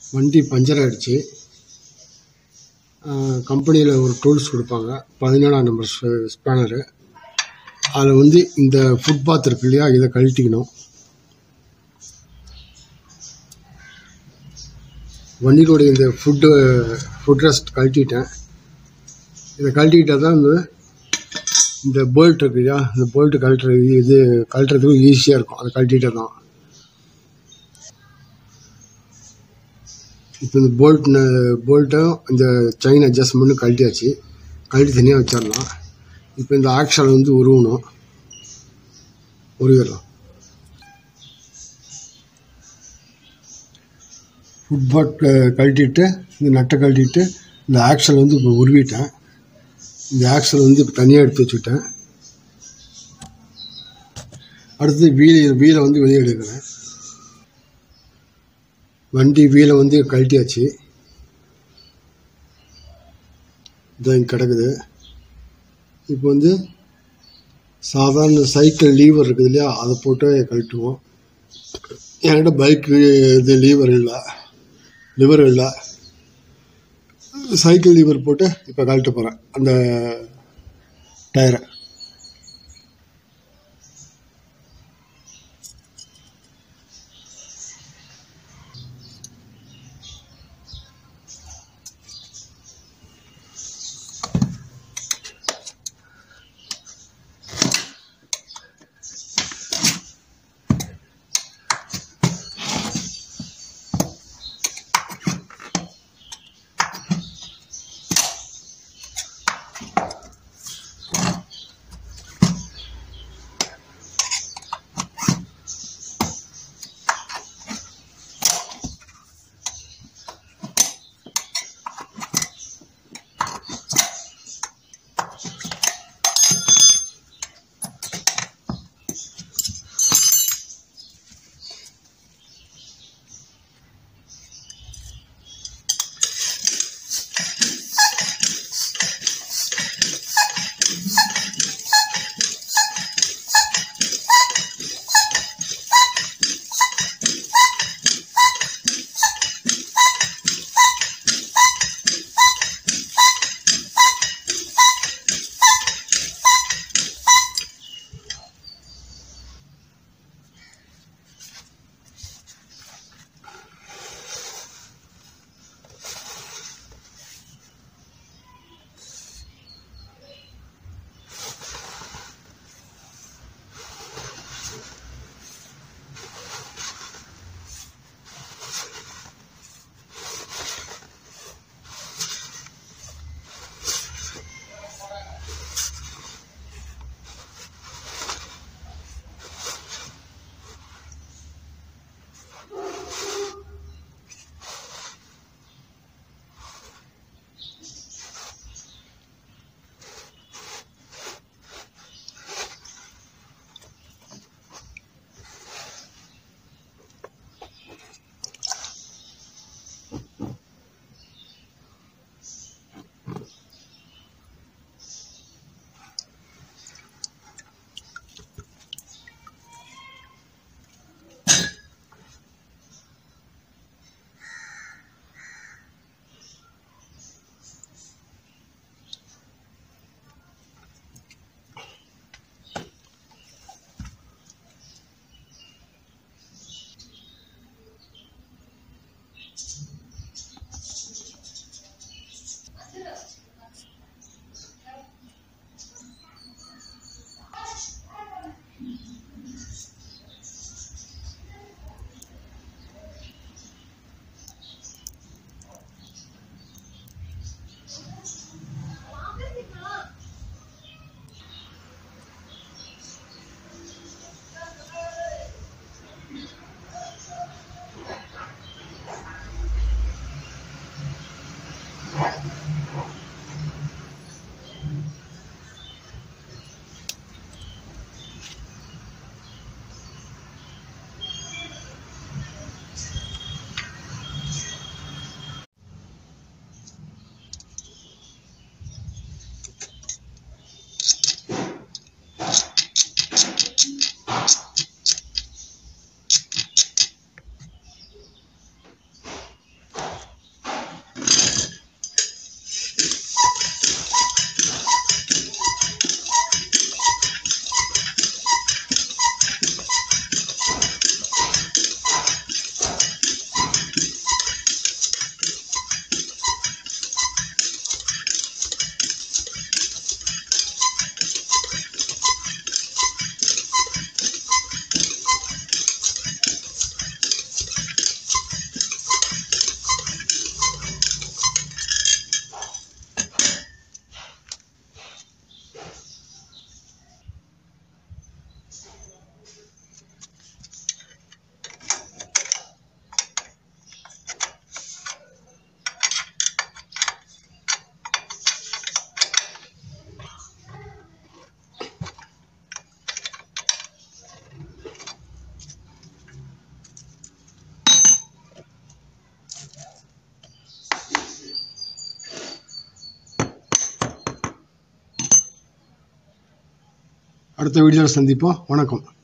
வண்டி பஞ்சர் ஆகிடுச்சு கம்பெனியில் ஒரு டூல்ஸ் கொடுப்பாங்க பதினேழாம் நம்பர் ஸ்பேனரு அதில் வந்து இந்த ஃபுட்பாத் இருக்கு இல்லையா இதை கழட்டிக்கணும் வண்டியினுடைய இந்த ஃபுட்டு ஃபுட் ரெஸ்ட் கழட்டிட்டேன் இதை கழட்டிக்கிட்டால் தான் இந்த இந்த போல்ட் இருக்கு இல்லையா இந்த போல்ட்டு கழட்டுறது இது கழட்டுறதுக்கும் ஈஸியாக இருக்கும் அதை கழட்டிட்டே தான் இப்போ இந்த போல்ட் போல்ட்டும் இந்த செயின் அட்ஜஸ்ட்மெண்ட்டும் கழட்டியாச்சு கழட்டி தனியாக வச்சிடலாம் இப்போ இந்த ஆக்ஷன் வந்து உருவணும் உருவிடலாம் ஃபுட்பாட் கழட்டிட்டு இந்த நட்டை கழட்டிட்டு இந்த ஆக்சல் வந்து இப்போ உருவிட்டேன் இந்த ஆக்சல் வந்து இப்போ தனியாக எடுத்து வச்சுட்டேன் அடுத்து வீல் வீலை வந்து வெளியே எடுக்கிறேன் வண்டி வீலை வந்து கழட்டியாச்சு இதான் இங்க கிடக்குது இப்போ வந்து சாதாரண சைக்கிள் லீவர் இருக்குது இல்லையா அதை போட்டு கழட்டுவோம் என்கிட்ட பைக்கு இது லீவர் இல்லை லிவர் இல்லை சைக்கிள் லீவர் போட்டு இப்போ கழட்ட போகிறேன் அந்த டயரை அடுத்த வீடியோவில் சந்திப்போம் வணக்கம்